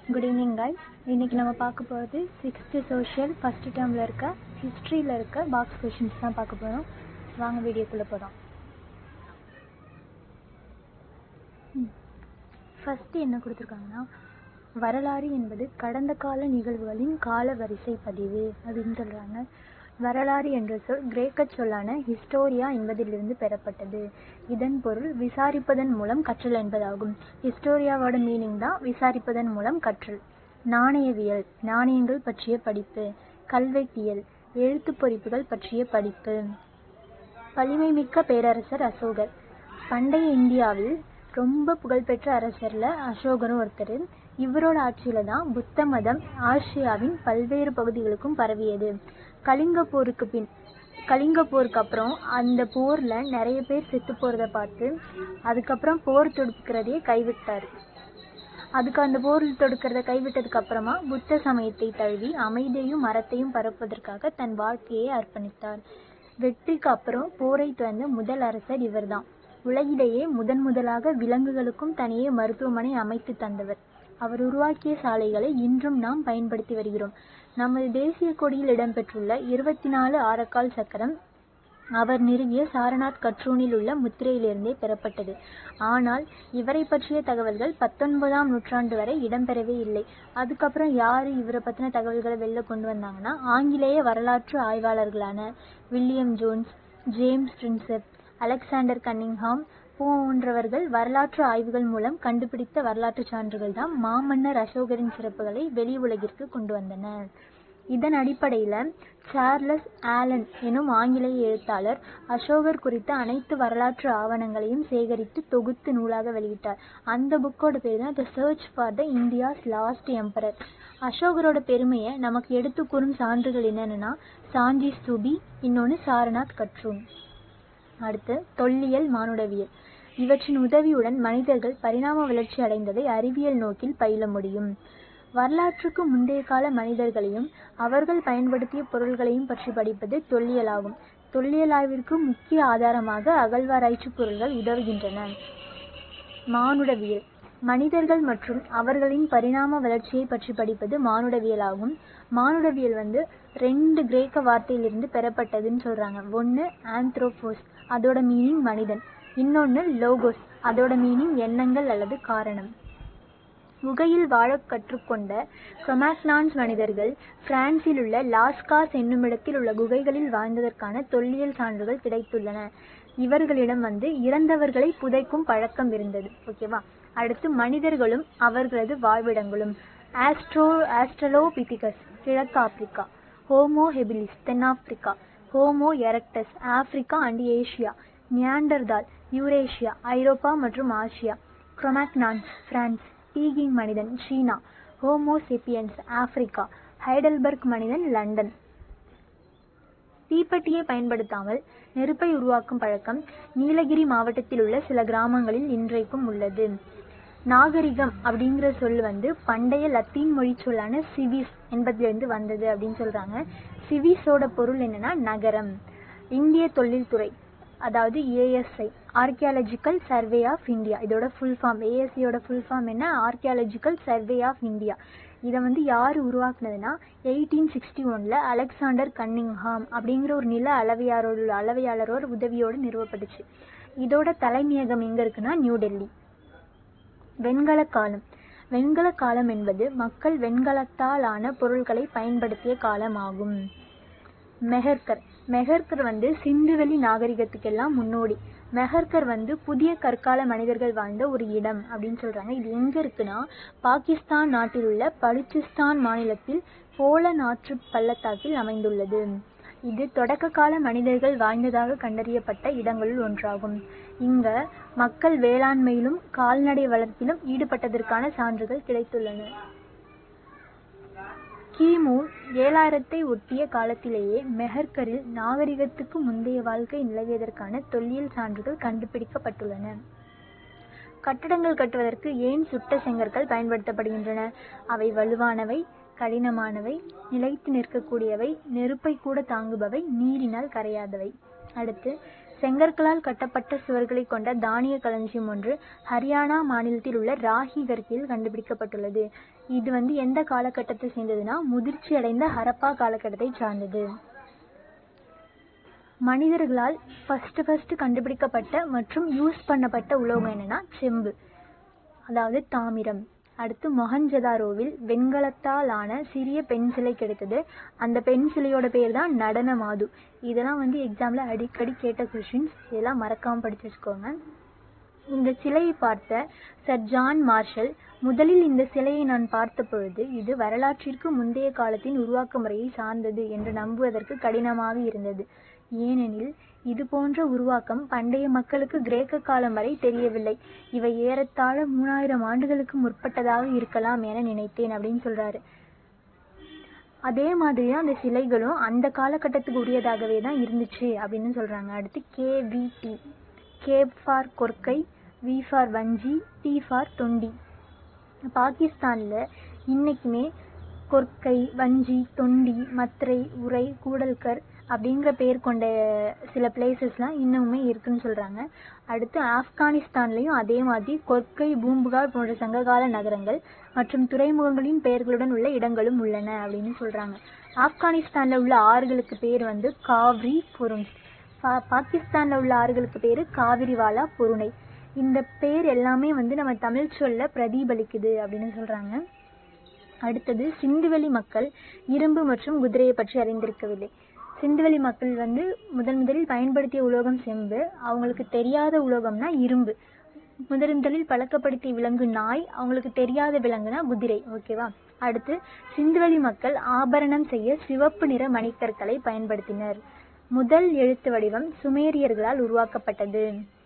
good evening guys இன்னைக்கு நம்ம பார்க்க போகிறது சிக்ஸ்த்து சோஷியல் ஃபஸ்ட்டு டேர்மில் இருக்க ஹிஸ்ட்ரியில் இருக்க பாக்ஸ் கொஷின்ஸ் தான் பார்க்க போகிறோம் வாங்க வீடியோக்குள்ளே போகலாம் ஃபஸ்ட்டு என்ன கொடுத்துருக்காங்கன்னா வரலாறு என்பது கடந்த கால நிகழ்வுகளின் கால வரிசை பதிவு அப்படின்னு சொல்கிறாங்க வரலாறு என்ற சொல் கிரேக்க சொல்லான ஹிஸ்டோரியா என்பதிலிருந்து பெறப்பட்டது இதன் பொருள் விசாரிப்பதன் மூலம் கற்றல் என்பதாகும் ஹிஸ்டோரியாவோட மீனிங் தான் விசாரிப்பதன் மூலம் கற்றல் நாணயவியல் நாணயங்கள் பற்றிய படிப்பு கல்வெட்டியல் எழுத்துப் பொறிப்புகள் பற்றிய படிப்பு வலிமைமிக்க பேரரசர் அசோகர் பண்டைய இந்தியாவில் ரொம்ப புகழ்பெற்ற அரசர்ல அசோகரும் ஒருத்தர் இவரோட ஆட்சியில தான் புத்த மதம் ஆசியாவின் பல்வேறு பகுதிகளுக்கும் பரவியது கலிங்க போருக்கு பின் கலிங்க போருக்கு அப்புறம் அந்த போர்ல நிறைய பேர் செத்து போறத பார்த்து அதுக்கப்புறம் போர் தொடுக்கிறதையே கைவிட்டார் அதுக்கு அந்த போர் தொடுக்கிறத கைவிட்டதுக்கு அப்புறமா புத்த சமயத்தை தழுவி அமைதியையும் மரத்தையும் பரப்புவதற்காக தன் வாழ்க்கையை அர்ப்பணித்தார் வெற்றிக்கு அப்புறம் போரை துறந்த முதல் அரசர் இவர்தான் உலகிலேயே முதன் முதலாக விலங்குகளுக்கும் தனியே மருத்துவமனை அமைத்து தந்தவர் அவர் உருவாக்கிய சாலைகளை இன்றும் நாம் பயன்படுத்தி வருகிறோம் நமது தேசிய கொடியில் இடம்பெற்றுள்ள இருபத்தி நாலு ஆரக்கால் சக்கரம் அவர் நிறுவிய சாரநாத் கற்றூனில் உள்ள முத்திரையிலிருந்தே பெறப்பட்டது ஆனால் இவரை பற்றிய தகவல்கள் பத்தொன்பதாம் நூற்றாண்டு வரை இடம்பெறவே இல்லை அதுக்கப்புறம் யாரு இவரை பத்தின தகவல்களை வெளில கொண்டு வந்தாங்கன்னா ஆங்கிலேய வரலாற்று ஆய்வாளர்களான William Jones James Prinsep Alexander Cunningham போன்றவர்கள் வரலாற்று ஆய்வுகள் மூலம் கண்டுபிடித்த வரலாற்று சான்றுகள் தான் மாமன்னர் அசோகரின் சிறப்புகளை வெளி உலகிற்கு கொண்டு வந்தன இதன் அடிப்படையில சார்லஸ் ஆலன் எனும் ஆங்கிலேய எழுத்தாளர் அசோகர் குறித்த அனைத்து வரலாற்று ஆவணங்களையும் சேகரித்து தொகுத்து நூலாக வெளியிட்டார் அந்த புக்கோட பேர் தான் the search for the India's lost emperor அசோகரோட பெருமையை நமக்கு எடுத்து கூறும் சான்றுகள் என்னென்னா சாஞ்சி ஸ்தூபி இன்னொன்று சாரநாத் கற்றூன் அடுத்து தொல்லியல் மானுடவியல் இவற்றின் உதவியுடன் மனிதர்கள் பரிணாம வளர்ச்சி அடைந்ததை அறிவியல் நோக்கில் பயில முடியும் வரலாற்றுக்கு முந்தைய கால மனிதர்களையும் அவர்கள் பயன்படுத்திய பொருள்களையும் பற்றி படிப்பது தொல்லியலாகும் தொல்லியல் ஆய்விற்கு முக்கிய ஆதாரமாக அகழ்வாராய்ச்சி பொருள்கள் உதவுகின்றன மானுடவியல் மனிதர்கள் மற்றும் அவர்களின் பரிணாம வளர்ச்சியை பற்றி படிப்பது மானுடவியலாகும் மானுடவியல் வந்து ரெண்டு கிரேக்க வார்த்தையிலிருந்து பெறப்பட்டதுன்னு சொல்றாங்க ஒன்று ஆந்த்ரோபோஸ் அதோட மீனிங் மனிதன் இன்னொன்று லோகோஸ் அதோட மீனிங் எண்ணங்கள் அல்லது காரணம் குகையில் வாழ கற்றுக்கொண்ட குரோமாக்னான்ஸ் மனிதர்கள் பிரான்சில் உள்ள லாஸ்காஸ் என்னுமிடத்தில் உள்ள குகைகளில் வாழ்ந்ததற்கான தொல்லியல் சான்றுகள் கிடைத்துள்ளன இவர்களிடம் வந்து இறந்தவர்களை புதைக்கும் பழக்கம் இருந்தது ஓகேவா அடுத்து மனிதர்களும் அவர்களது வாழ்விடங்களும் ஆஸ்ட்ரோ ஆஸ்ட்ரலோபிதிகஸ் கிழக்கு ஆப்பிரிக்கா ஹோமோ ஹெபிலிஸ் தென்னாப்பிரிக்கா Homo erectus Africa and Asia Neanderthal Eurasia ஐரோப்பா மற்றும் ஆசியா குரோமாக்னான்ஸ் பிரான்ஸ் பீகிங் மனிதன் சீனா ஹோமோ செப்பியன்ஸ் ஆப்பிரிக்கா ஹைடல்பர்க் மனிதன் லண்டன் தீப்பெட்டியை பயன்படுத்தாமல் நெருப்பை உருவாக்கும் பழக்கம் நீலகிரி மாவட்டத்தில் உள்ள சில கிராமங்களில் இன்றைக்கும் உள்ளது நாகரிகம் அப்படிங்கிற சொல் வந்து பண்டைய லத்தீன் மொழி சொல்லான சிவிஸ் என்பதிலிருந்து வந்தது அப்படின்னு சொல்றாங்க சிவிஸோட பொருள் என்னன்னா நகரம் இந்திய தொழில்துறை அதாவது A S I archaeological survey of India இதோட ஃபுல் ஃபார்ம் ஏஎஸ்சியோட ஃபுல் ஃபார்ம் என்ன ஆர்கியாலஜிக்கல் சர்வே ஆஃப் இந்தியா இதை வந்து யார் உருவாக்குனதுன்னா எயிட்டீன் சிக்ஸ்டி ஒன்ல அலெக்சாண்டர் கன்னிங்ஹாம் அப்படிங்கிற ஒரு நில அளவையாரோட அளவையாளரோட உதவியோடு நிறுவப்பட்டுச்சு இதோட தலைமையகம் எங்க இருக்குன்னா நியூ டெல்லி வெண்கல காலம் வெண்கல காலம் என்பது மக்கள் வெண்கலத்தால் ஆன பொருட்களை பயன்படுத்திய காலம் ஆகும் மெஹர்கர் மெஹர்கர் வந்து சிந்துவெளி நாகரிகத்துக்கெல்லாம் முன்னோடி மெஹர்கர் வந்து புதிய கற்கால மனிதர்கள் வாழ்ந்த ஒரு இடம் அப்படின்னு சொல்றாங்க இது எங்க இருக்குன்னா பாகிஸ்தான் நாட்டில் உள்ள பலுச்சிஸ்தான் மாநிலத்தில் போல நாற்று பள்ளத்தாக்கில் அமைந்துள்ளது இது தொடக்க கால மனிதர்கள் வாழ்ந்ததாக கண்டறியப்பட்ட இடங்களுள் ஒன்றாகும் இங்க மக்கள் வேளாண்மையிலும் கால்நடை வளர்ப்பிலும் ஈடுபட்டதற்கான சான்றுகள் கிடைத்துள்ளன கிமு ஏழாயிரத்தை ஒட்டிய காலத்திலேயே மெஹர்கரில் நாகரிகத்துக்கு முந்தைய வாழ்க்கை நிலவியதற்கான தொல்லியல் சான்றுகள் கண்டுபிடிக்கப்பட்டுள்ளன கட்டடங்கள் கட்டுவதற்கு ஏன் சுட்ட செங்கற்கள் பயன்படுத்தப்படுகின்றன அவை வலுவானவை கடினமானவை நிலைத்து நிற்கக்கூடியவை நெருப்பை கூட தாங்குபவை நீரினால் கரையாதவை அடுத்து செங்கற்களால் கட்டப்பட்ட சுவர்களை கொண்ட தானிய களஞ்சியம் ஒன்று ஹரியானா மாநிலத்தில் உள்ள ராஹிகர்கில் கண்டுபிடிக்கப்பட்டுள்ளது இது வந்து எந்த காலகட்டத்தை சேர்ந்ததுன்னா முதிர்ச்சி அடைந்த ஹரப்பா காலகட்டத்தை சார்ந்தது மனிதர்களால் ஃபர்ஸ்ட் ஃபர்ஸ்ட் கண்டுபிடிக்கப்பட்ட மற்றும் யூஸ் பண்ணப்பட்ட உலோகம் என்னன்னா செம்பு அதாவது தாமிரம் அடுத்து மொஹஞ்சதாரோவில் வெண்கலத்தால் ஆன சிறிய பெண் சிலை கிடைத்தது அந்த பெண் சிலையோட பேர் தான் நடன மாது இதெல்லாம் வந்து எக்ஸாம்ல அடிக்கடி கேட்ட கொஷின்ஸ் இதெல்லாம் மறக்காம படிச்சு வச்சுக்கோங்க இந்த சிலையை பார்த்த சர் ஜான் மார்ஷல் முதலில் இந்த சிலையை நான் பார்த்த பொழுது இது வரலாற்றிற்கு முந்தைய காலத்தின் உருவாக்க முறையை சார்ந்தது என்று நம்புவதற்கு கடினமாக இருந்தது ஏனெனில் இது போன்ற உருவாக்கம் பண்டைய மக்களுக்கு கிரேக்க காலம் வரை தெரியவில்லை இவை ஏறத்தாழ மூணாயிரம் ஆண்டுகளுக்கு முற்பட்டதாக இருக்கலாம் என நினைத்தேன் அப்படின்னு சொல்றாரு அதே மாதிரி அந்த சிலைகளும் அந்த காலகட்டத்துக்கு உரியதாகவே தான் இருந்துச்சு அப்படின்னு சொல்றாங்க அடுத்து K V D K for Korkai V for Vanji T for Thondi பாகிஸ்தான்ல இன்னைக்குமே கொர்க்கை வஞ்சி தொண்டி மத்ரை உரை கூடல்கர் அப்படிங்கிற பேர் கொண்ட சில பிளேசஸ்லாம் இன்னுமே இருக்குன்னு சொல்றாங்க அடுத்து ஆப்கானிஸ்தான்லயும் அதே மாதிரி கொர்க்கை பூம்புகார் போன்ற சங்ககால நகரங்கள் மற்றும் துறைமுகங்களின் பெயர்களுடன் உள்ள இடங்களும் உள்ளன அப்படின்னு சொல்றாங்க ஆப்கானிஸ்தான்ல உள்ள ஆறுகளுக்கு பேர் வந்து காவ்ரி பொருன்ஸ் பா- பாகிஸ்தான்ல உள்ள ஆறுகளுக்கு பேரு காவிரிவாலா பொருணை இந்த பேர் எல்லாமே வந்து நம்ம தமிழ் சொல்ல பிரதிபலிக்குது அப்படின்னு சொல்றாங்க அடுத்தது சிந்துவெளி மக்கள் இரும்பு மற்றும் குதிரையை பற்றி அறிந்திருக்கவில்லை சிந்துவெளி மக்கள் வந்து முதன் முதலில் பயன்படுத்திய உலோகம் செம்பு அவங்களுக்கு தெரியாத உலோகம்னா இரும்பு முதன் முதலில் பழக்கப்படுத்திய விலங்கு நாய் அவங்களுக்கு தெரியாத விலங்குனா குதிரை ஓகேவா அடுத்து சிந்துவெளி மக்கள் ஆபரணம் செய்ய சிவப்பு நிற மணிக்கற்களை பயன்படுத்தினர் முதல் எழுத்து வடிவம் சுமேரியர்களால் உருவாக்கப்பட்டது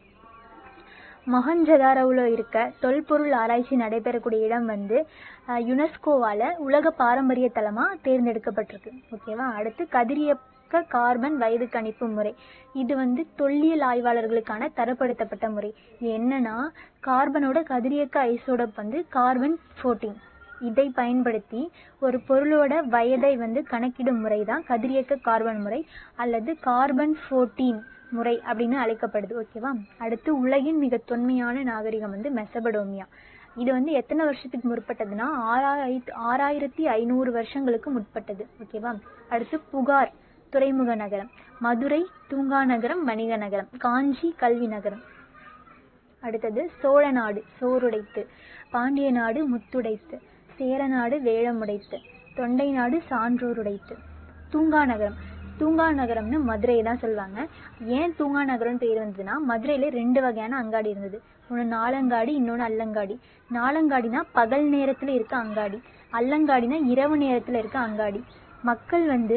மொஹஞ்சதாரோவில் இருக்க தொல்பொருள் ஆராய்ச்சி நடைபெறக்கூடிய இடம் வந்து அஹ், யுனெஸ்கோவால உலக பாரம்பரிய தலமா தேர்ந்தெடுக்கப்பட்டிருக்கு ஓகேவா அடுத்து கதிரியக்க கார்பன் வயது கணிப்பு முறை இது வந்து தொல்லியல் ஆய்வாளர்களுக்கான தரப்படுத்தப்பட்ட முறை இது என்னன்னா கார்பனோட கதிரியக்க ஐசோடோப் வந்து கார்பன் 14 இதை பயன்படுத்தி ஒரு பொருளோட வயதை வந்து கணக்கிடும் முறை தான் கதிரியக்க கார்பன் முறை அல்லது கார்பன் 14 முறை அப்படின்னு அழைக்கப்படுது ஓகேவா அடுத்து உலகின் மிக தொன்மையான நாகரிகம் வந்து மெசபடோமியா இது வந்து எத்தனை வருஷத்துக்கு முற்பட்டதுன்னா ஆறாயிரத்தி ஆறாயிரத்தி ஐநூறு வருஷங்களுக்கு முற்பட்டது ஓகேவா அடுத்து புகார் துறைமுக நகரம் மதுரை தூங்கா நகரம் வணிக நகரம் காஞ்சி கல்வி நகரம் அடுத்தது சோழ நாடு சோறுடைத்து பாண்டிய நாடு முத்துடைத்து சேர நாடு வேழமுடைத்து தொண்டை நாடு சான்றோருடைத்து தூங்கா நகரம் தூங்கா நகரம்னு மதுரையை தான் சொல்லுவாங்க ஏன் தூங்கா நகரம்னு பேர் வந்ததுன்னா மதுரையில ரெண்டு வகையான அங்காடி இருந்தது ஒன்று நாலங்காடி இன்னொன்று அல்லங்காடி நாலங்காடினா பகல் நேரத்துல இருக்க அங்காடி அல்லங்காடினா இரவு நேரத்துல இருக்க அங்காடி மக்கள் வந்து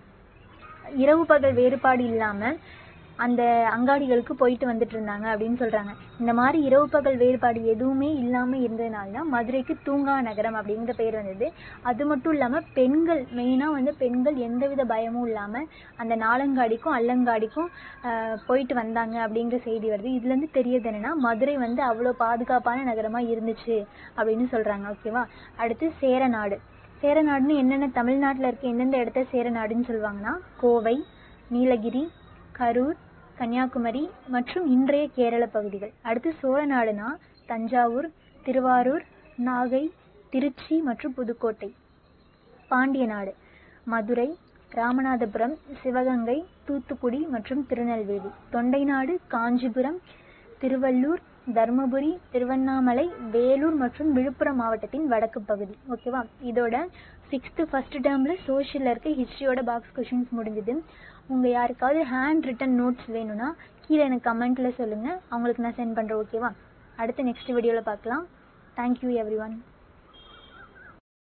இரவு பகல் வேறுபாடு இல்லாம அந்த அங்காடிகளுக்கு போயிட்டு வந்துட்டு இருந்தாங்க அப்படின்னு சொல்றாங்க இந்த மாதிரி இரவு பகல் வேறுபாடு எதுவுமே இல்லாம இருந்ததுனால தான் மதுரைக்கு தூங்கா நகரம் அப்படிங்கிற பேர் வந்தது அது மட்டும் இல்லாம பெண்கள் மெயினா வந்து பெண்கள் எந்தவித பயமும் இல்லாம அந்த நாலங்காடிக்கும் அல்லங்காடிக்கும் ஆஹ், போயிட்டு வந்தாங்க அப்படிங்கிற செய்தி வருது இதுல இருந்து தெரியறது என்னன்னா மதுரை வந்து அவ்வளவு பாதுகாப்பான நகரமா இருந்துச்சு அப்படின்னு சொல்றாங்க ஓகேவா அடுத்து சேரநாடு சேரநாடுன்னு என்னென்ன தமிழ்நாட்டுல இருக்க எந்தெந்த இடத்த சேரநாடுன்னு சொல்லுவாங்கன்னா கோவை நீலகிரி கரூர் கன்னியாகுமரி மற்றும் இன்றைய கேரள பகுதிகள் அடுத்து சோழ நாடுனா தஞ்சாவூர் திருவாரூர் நாகை திருச்சி மற்றும் புதுக்கோட்டை பாண்டிய நாடு மதுரை ராமநாதபுரம் சிவகங்கை தூத்துக்குடி மற்றும் திருநெல்வேலி தொண்டை நாடு காஞ்சிபுரம் திருவள்ளூர் தருமபுரி திருவண்ணாமலை வேலூர் மற்றும் விழுப்புரம் மாவட்டத்தின் வடக்கு பகுதி ஓகேவா இதோட சிக்ஸ்த்து ஃபர்ஸ்ட் டேர்ம்ல சோஷியல்ல இருக்க ஹிஸ்டரியோட பாக்ஸ் கொஷின்ஸ் முடிஞ்சது உங்க யாருக்காவது ஹேண்ட் ரிட்டன் நோட்ஸ் வேணும்னா கீழே எனக்கு கமெண்ட்ல சொல்லுங்க அவங்களுக்கு நான் சென்ட் பண்றேன் ஓகேவா அடுத்த நெக்ஸ்ட் வீடியோல பார்க்கலாம் தேங்க்யூ எவ்ரி ஒன்